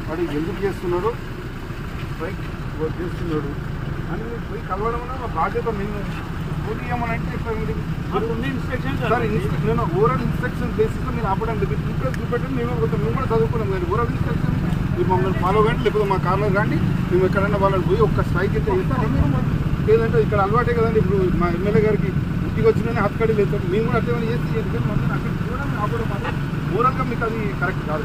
వాడు ఎందుకు చేస్తున్నాడు రైట్ వాడు చేస్తున్నాడు అని మీరు పోయి కలవడం అన్న మా బాధ్యత మేము పోటీ ఇవ్వమని అంటే ఇక్కడ మీరు సార్ ఇన్స్ట్రక్షన్ నేను ఓవరాల్ ఇన్స్ట్రక్షన్ బేసిస్లో మీరు ఆపడం లేదు ఇప్పుడు చూపెట్టండి మేము పోతాం మేము కూడా చదువుకున్నాం కానీ ఓవరాల్ ఇన్స్ట్రక్షన్ మీరు మమ్మల్ని ఫాలో కండి లేకపోతే మా కార్లో రండి మేము ఎక్కడైనా వాళ్ళని పోయి ఒక్క స్ట్రైక్ అయితే ఇస్తాం మీరు మరి లేదంటే ఇక్కడ అలవాటే కదండి ఇప్పుడు మా ఎమ్మెల్యే గారికి ఇంటికి వచ్చిన హత్కడి లేదు మేము కూడా అట్లా ఏమైనా చేసి ఎందుకంటే మమ్మల్ని అక్కడ చూడడం ఆపడం మాత్రం ఓవరాల్గా మీకు అది కరెక్ట్ కాదు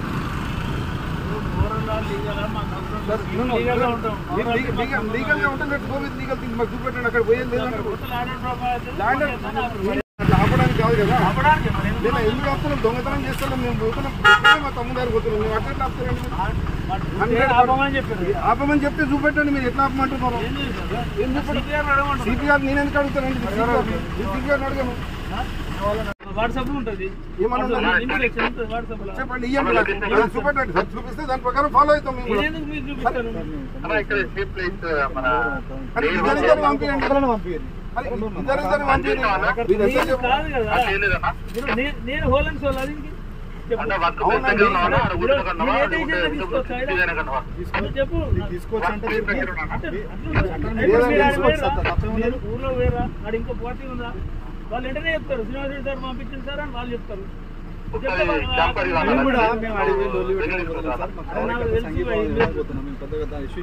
సార్ నేను లీగల్ లీగల్గా ఉంటే మీరు గో విత్ లీగల్ థింగ్ మాకు చూపెట్టండి అక్కడ పోయేది లేదంటే ల్యాండ్ అట్లా ఆపడానికి కాదు కదా నేను ఎందుకు ఆపుతున్నాం దొంగతనం చేస్తాను మేము పోతున్నాం ఇక్కడే మా తమ్ముడు గారు పోతున్నాం మేము అట్లా ఎట్లా ఆపుతారండి ఆపమని చెప్తే చూపెట్టండి మీరు ఎట్లా ఆపమంటున్నారు ఏం చెప్పండి సిపిఆర్ నేను ఎందుకు అడుగుతానండి సిపిఆర్ అడగను వాట్సాప్ ఉంటది ఏమన్నా ఉందా? ఇన్స్ట్రక్షన్ ఉంటుంది వాట్సాప్ లో చెప్పండి ఇవ్వండి నాకు. అది చూపెట్టండి సార్ చూపిస్తే దాని ప్రకారం ఫాలో అవుతాం మేము కూడా నేనెందుకు మీకు చూపిస్తాను అన్న ఇక్కడ సేఫ్ ప్లేస్ మన అని ఇద్దరిద్దరు పంపించండి అని ఇద్దరిద్దరు పంపించండి మీరు ఎట్లా నేను చెప్ప- కాదు కదా చేయలేదన్నా నేను- నేను- నేను హోలన్ సోల్ అది ఇంక చెప్పు అంటే వర్క్ అవునా, ప్లేస్ దగ్గర ఉన్నావా? ఆడ ఊరిలో మీరు- కన్నావా? మీరు ఏ ఆడ ఊరిలో డిజైన్ తీసుకొచ్చా? ఊరిలో డిజైన్ కన్నావా? నువ్వు చెప్పు తీసుకోవచ్చు అంటే వర్క్ ప్లేస్ దగ్గర ఉన్నావా? అంటే అట్లుందా? లేదండి, ఇప్పుడు మీరు ఆడ తీసుకోవచ్చు వేరా? సార్, తప్పేం లేదు. మీరు ఊర్లో వేరా ఆడ ఇంకో పార్టీ ఉందా వాళ్ళు వెంటనే చెప్తారు శ్రీనివాసరెడ్డి సార్ పంపించింది సార్ అని వాళ్ళు చెప్తారు చెప్తే ఒకసారి వాళ్ళు- జంపర్ ఇవ్వాలా? మేము కూడా మేము అడిగి వెళ్ళి వెళ్ళి తీసుకుంటారా? నాకు తెలిసి